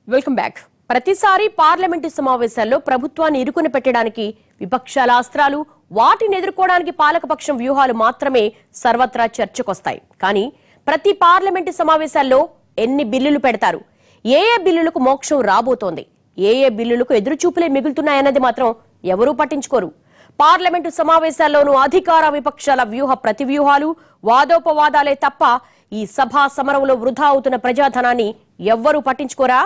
welcome back ప్రతిసారి parliament సమావేశాల్లో ప్రభుత్వాన్ని ఇరుకుని పెట్టడానికి విపక్షాల అస్త్రాలు వాటిని ఎదుర్కోవడానికి పాలకపక్షం వ్యూహాలు మాత్రమే సర్వత్రా చర్చకొస్తాయి కానీ ప్రతి పార్లమెంటు సమావేశాల్లో ఎన్ని బిల్లులు పెడతారు ఏ ఏ బిల్లులకు మోక్షం రాబోతోంది ఏ ఏ బిల్లులకు ఎదురుచూపులే మిగులుతున్నాయన్నది మాత్రం ఎవరూ పట్టించుకోరు పార్లమెంటు సమావేశాల్లోనూ అధికార విపక్షాల వ్యూహ ప్రతివ్యూహాలు వాదోపవాదాలే తప్ప ఈ సభా సమరంలో వృధా అవుతున్న ప్రజాధనాన్ని ఎవ్వరూ పట్టించుకోరా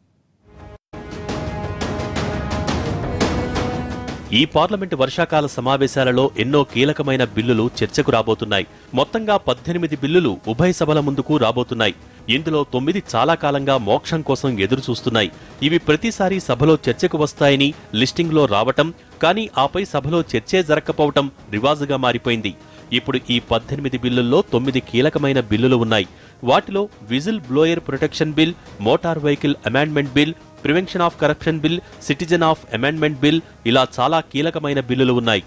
ఈ పార్లమెంటు వర్షాకాల సమావేశాలలో ఎన్నో కీలకమైన బిల్లులు చర్చకు రాబోతున్నాయి మొత్తంగా పద్దెనిమిది బిల్లులు ఉభయ సభల ముందుకు రాబోతున్నాయి ఇందులో తొమ్మిది చాలా కాలంగా మోక్షం కోసం ఎదురు చూస్తున్నాయి ఇవి ప్రతిసారి సభలో చర్చకు వస్తాయని లిస్టింగ్లో రావటం కానీ ఆపై సభలో చర్చే జరగకపోవటం రివాజుగా మారిపోయింది ఇప్పుడు ఈ పద్దెనిమిది బిల్లుల్లో తొమ్మిది కీలకమైన బిల్లులు ఉన్నాయి వాటిలో whistle blower protection bill motor vehicle amendment bill prevention of corruption bill citizen of amendment bill ఇలా చాలా కీలకమైన బిల్లులు ఉన్నాయి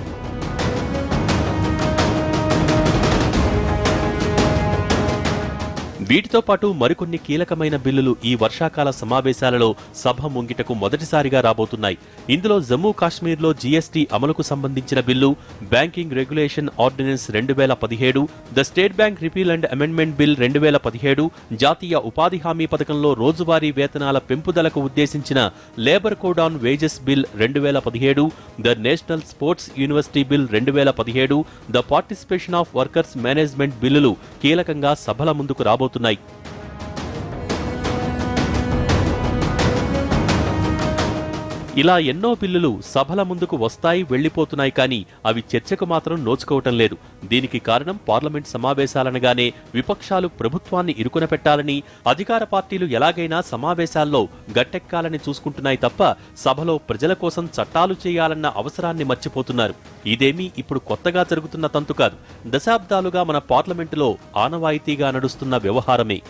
వీటితో పాటు మరికొన్ని కీలకమైన బిల్లులు ఈ వర్షాకాల సమావేశాలలో సభ ముంగిటకు మొదటిసారిగా రాబోతున్నాయి ఇందులో జమ్మూ కాశ్మీర్లో జీఎస్టీ అమలుకు సంబంధించిన బిల్లు బ్యాంకింగ్ రెగ్యులేషన్ ఆర్డినెన్స్ రెండు వేల పదిహేడు the state bank repeal and amendment bill రెండు వేల పదిహేడు జాతీయ ఉపాధి హామీ పథకంలో రోజువారీ వేతనాల పెంపుదలకు ఉద్దేశించిన labour code on wages bill రెండు వేల పదిహేడు the national sports university bill రెండు వేల పదిహేడు the participation of workers management బిల్లులు కీలకంగా సభల ముందుకు రాబోతున్నాయి ఇలా ఎన్నో బిల్లులు సభల ముందుకు వస్తాయి వెళ్లిపోతున్నాయి కానీ అవి చర్చకు మాత్రం నోచుకోవటం లేదు దీనికి కారణం పార్లమెంట్ సమావేశాలనగానే విపక్షాలు ప్రభుత్వాన్ని ఇరుకున పెట్టాలని అధికార పార్టీలు ఎలాగైనా సమావేశాల్లో గట్టెక్కాలని చూసుకుంటున్నాయి తప్ప సభలో ప్రజల కోసం చట్టాలు చేయాలన్న అవసరాన్ని మర్చిపోతున్నారు ఇదేమీ ఇప్పుడు కొత్తగా జరుగుతున్న తంతు కాదు దశాబ్దాలుగా మన పార్లమెంటులో ఆనవాయితీగా నడుస్తున్న వ్యవహారమే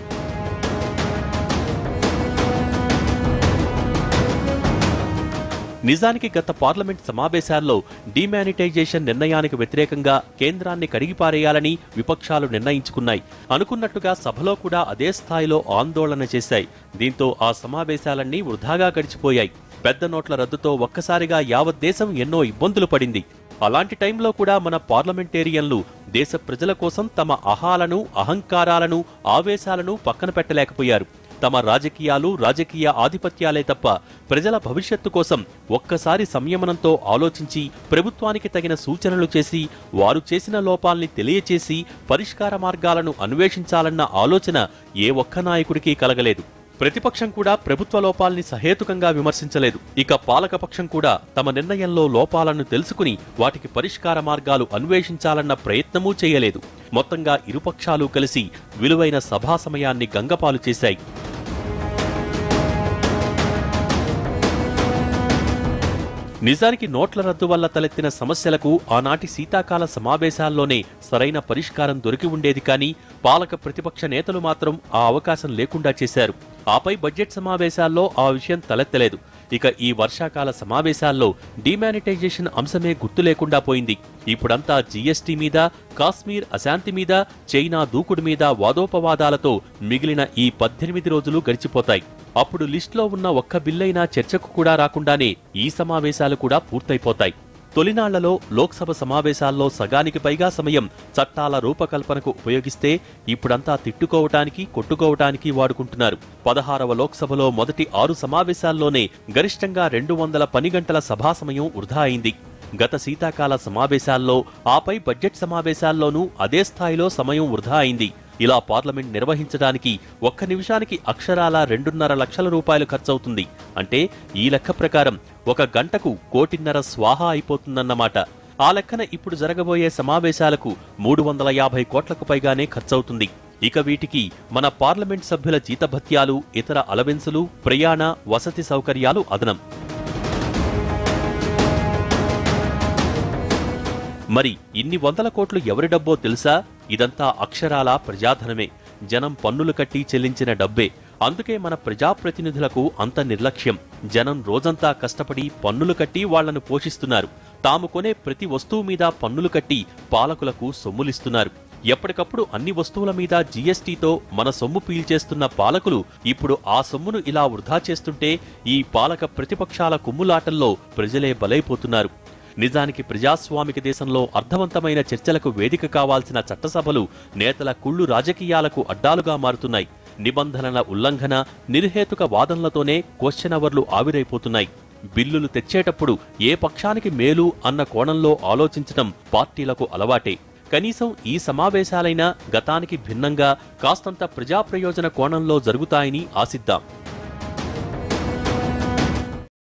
నిజానికి గత పార్లమెంట్ సమావేశాల్లో డిమానిటైజేషన్ నిర్ణయానికి వ్యతిరేకంగా కేంద్రాన్ని కడిగిపారేయాలని విపక్షాలు నిర్ణయించుకున్నాయి అనుకున్నట్టుగా సభలో కూడా అదే స్థాయిలో ఆందోళన చేశాయి దీంతో ఆ సమావేశాలన్నీ వృధాగా గడిచిపోయాయి పెద్ద నోట్ల రద్దుతో ఒక్కసారిగా యావత్ దేశం ఎన్నో ఇబ్బందులు పడింది అలాంటి టైంలో కూడా మన పార్లమెంటేరియన్లు దేశ ప్రజల కోసం తమ అహాలను అహంకారాలను ఆవేశాలను పక్కన పెట్టలేకపోయారు తమ రాజకీయాలు రాజకీయ ఆధిపత్యాలే తప్ప ప్రజల భవిష్యత్తు కోసం ఒక్కసారి సంయమనంతో ఆలోచించి ప్రభుత్వానికి తగిన సూచనలు చేసి వారు చేసిన లోపాల్ని తెలియచేసి పరిష్కార మార్గాలను అన్వేషించాలన్న ఆలోచన ఏ ఒక్క నాయకుడికి కలగలేదు ప్రతిపక్షం కూడా ప్రభుత్వ లోపాల్ని సహేతుకంగా విమర్శించలేదు ఇక పాలకపక్షం కూడా తమ నిర్ణయంలో లోపాలను తెలుసుకుని వాటికి పరిష్కార మార్గాలు అన్వేషించాలన్న ప్రయత్నమూ చేయలేదు మొత్తంగా ఇరుపక్షాలు కలిసి విలువైన సభా సమయాన్ని గంగపాలు చేశాయి నిజానికి నోట్ల రద్దు వల్ల తలెత్తిన సమస్యలకు ఆనాటి శీతాకాల సమావేశాల్లోనే సరైన పరిష్కారం దొరికి ఉండేది కానీ పాలక ప్రతిపక్ష నేతలు మాత్రం ఆ అవకాశం లేకుండా చేశారు ఆపై బడ్జెట్ సమావేశాల్లో ఆ విషయం తలెత్తలేదు ఇక ఈ వర్షాకాల సమావేశాల్లో డిమానిటైజేషన్ అంశమే గుర్తు లేకుండా పోయింది ఇప్పుడంతా జీఎస్టీ మీద కాశ్మీర్ అశాంతి మీద చైనా దూకుడు మీద వాదోపవాదాలతో మిగిలిన ఈ పద్దెనిమిది రోజులు గడిచిపోతాయి అప్పుడు లిస్టులో ఉన్న ఒక్క బిల్లైనా చర్చకు కూడా రాకుండానే ఈ సమావేశాలు కూడా పూర్తయిపోతాయి తొలినాళ్లలో లోక్సభ సమావేశాల్లో సగానికి పైగా సమయం చట్టాల రూపకల్పనకు ఉపయోగిస్తే ఇప్పుడంతా తిట్టుకోవటానికి కొట్టుకోవటానికి వాడుకుంటున్నారు పదహారవ లోక్సభలో మొదటి ఆరు సమావేశాల్లోనే గరిష్టంగా రెండు వందల పని గంటల సభా సమయం వృధా అయింది గత శీతాకాల సమావేశాల్లో ఆపై బడ్జెట్ సమావేశాల్లోనూ అదే స్థాయిలో సమయం వృధా అయింది ఇలా పార్లమెంట్ నిర్వహించడానికి ఒక్క నిమిషానికి అక్షరాల రెండున్నర లక్షల రూపాయలు ఖర్చవుతుంది అంటే ఈ లెక్క ప్రకారం ఒక గంటకు కోటిన్నర స్వాహా అయిపోతుందన్నమాట ఆ లెక్కన ఇప్పుడు జరగబోయే సమావేశాలకు మూడు వందల యాభై కోట్లకు పైగానే ఖర్చవుతుంది ఇక వీటికి మన పార్లమెంట్ సభ్యుల జీతభత్యాలు ఇతర అలవెన్సులు ప్రయాణ వసతి సౌకర్యాలు అదనం మరి ఇన్ని వందల కోట్లు ఎవరి డబ్బో తెలుసా ఇదంతా అక్షరాల ప్రజాధనమే జనం పన్నులు కట్టి చెల్లించిన డబ్బే అందుకే మన ప్రజాప్రతినిధులకు అంత నిర్లక్ష్యం జనం రోజంతా కష్టపడి పన్నులు కట్టి వాళ్లను పోషిస్తున్నారు తాము కొనే ప్రతి వస్తువు మీద పన్నులు కట్టి పాలకులకు సొమ్ములిస్తున్నారు ఎప్పటికప్పుడు అన్ని వస్తువుల మీద జీఎస్టీతో మన సొమ్ము పీల్చేస్తున్న పాలకులు ఇప్పుడు ఆ సొమ్మును ఇలా వృధా చేస్తుంటే ఈ పాలక ప్రతిపక్షాల కుమ్ములాటల్లో ప్రజలే బలైపోతున్నారు నిజానికి ప్రజాస్వామిక దేశంలో అర్థవంతమైన చర్చలకు వేదిక కావాల్సిన చట్టసభలు నేతల కుళ్ళు రాజకీయాలకు అడ్డాలుగా మారుతున్నాయి నిబంధనల ఉల్లంఘన నిర్హేతుక వాదనలతోనే క్వశ్చన్ అవర్లు ఆవిరైపోతున్నాయి బిల్లులు తెచ్చేటప్పుడు ఏ పక్షానికి మేలు అన్న కోణంలో ఆలోచించటం పార్టీలకు అలవాటే కనీసం ఈ సమావేశాలైనా గతానికి భిన్నంగా కాస్తంత ప్రజాప్రయోజన కోణంలో జరుగుతాయని ఆశిద్దాం